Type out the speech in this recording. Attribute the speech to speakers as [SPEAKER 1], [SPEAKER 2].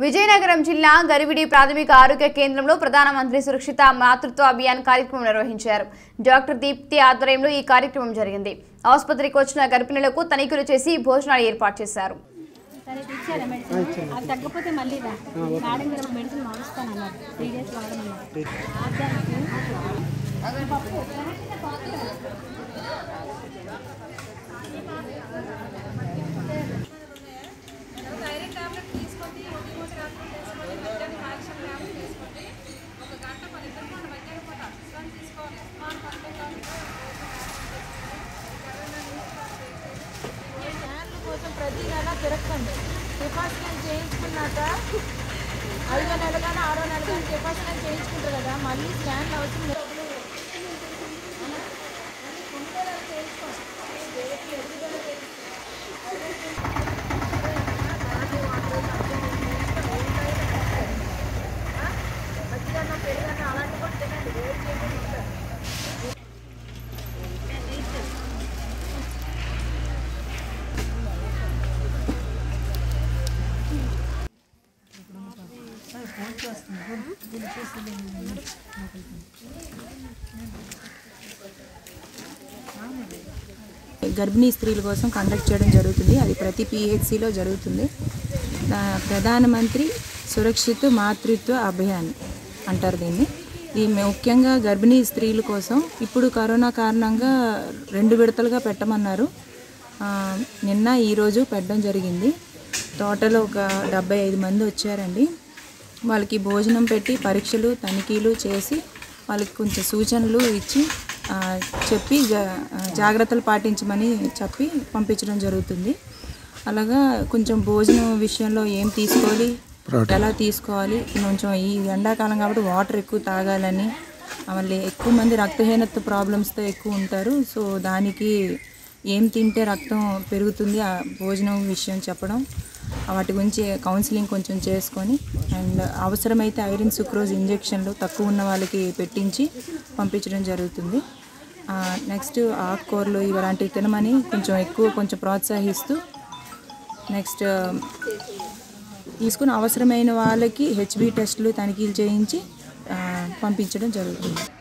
[SPEAKER 1] విజయనగరం జిల్లా గరివిడి ప్రాథమిక ఆరోగ్య కేంద్రంలో ప్రధానమంత్రి సురక్షిత మాతృత్వ అభియాన్ కార్యక్రమం నిర్వహించారు డాక్టర్ దీప్తి ఆధ్వర్యంలో ఈ కార్యక్రమం జరిగింది ఆసుపత్రికి వచ్చిన గర్భిణులకు తనిఖీలు చేసి భోజనాలు ఏర్పాటు చేశారు
[SPEAKER 2] సరే ఇచ్చారా మెడిసిన్ అది తగ్గకపోతే మళ్ళీ రా మేడం గారు మెడిసిన్ మారుస్తాను అన్నారు త్రీ డేస్ వాడమన్నారు
[SPEAKER 3] స్కాన్ల కోసం ప్రతి నెల తిరగండి టిఫా స్కాన్ చేయించుకున్నాక ఐదో నెల కానీ ఆరో నెల కానీ టిఫా స్కాన్ చేయించుకుంటారు కదా మళ్ళీ స్కాన్ అవసరం లేదు. మధ్యాహ్నం పెరుగన్న అలాంటి కూడా తినండి వేడి చేయకుండా ఉంటారు.
[SPEAKER 4] గర్భిణీ స్త్రీల కోసం కండక్ట్ చేయడం జరుగుతుంది అది ప్రతి పిహెచ్సిలో జరుగుతుంది ఆ, ప్రధానమంత్రి సురక్షిత మాతృత్వ అభియాన్ అంటారు దీన్ని ఇది ముఖ్యంగా గర్భిణీ స్త్రీల కోసం ఇప్పుడు కరోనా కారణంగా రెండు విడతలుగా పెట్టమన్నారు ఆ, నిన్న ఈరోజు పెట్టడం జరిగింది టోటల్ ఒక డెబ్బై ఐదు మంది వచ్చారండి వాళ్ళకి భోజనం పెట్టి పరీక్షలు తనిఖీలు చేసి వాళ్ళకి కొంచెం సూచనలు ఇచ్చి ఆ, చెప్పి జా- జాగ్రత్తలు పాటించమని చెప్పి పంపించడం జరుగుతుంది అలాగా కొంచెం భోజనం విషయంలో ఏం తీసుకోవాలి ఎలా తీసుకోవాలి కొంచెం ఈ ఎండాకాలం కాబట్టి వాటర్ ఎక్కువ తాగాలని మళ్ళీ ఎక్కువ మంది రక్తహీనత ప్రాబ్లమ్స్తో ఎక్కువ ఉంటారు సో దానికి ఏం తింటే రక్తం పెరుగుతుంది ఆ భోజనం విషయం చెప్పడం వాటి గురించి కౌన్సిలింగ్ కొంచెం చేసుకొని అండ్ అవసరమైతే ఐరన్ సుక్రోజ్ ఇంజెక్షన్లు తక్కువ ఉన్న వాళ్ళకి పెట్టించి పంపించడం జరుగుతుంది నెక్స్ట్ ఆకుకూరలు ఇలాంటివి తినమని కొంచెం ఎక్కువ కొంచెం ప్రోత్సహిస్తూ నెక్స్ట్ తీసుకుని అవసరమైన వాళ్ళకి హెచ్బి టెస్టులు తనిఖీలు చేయించి ఆ, పంపించడం జరుగుతుంది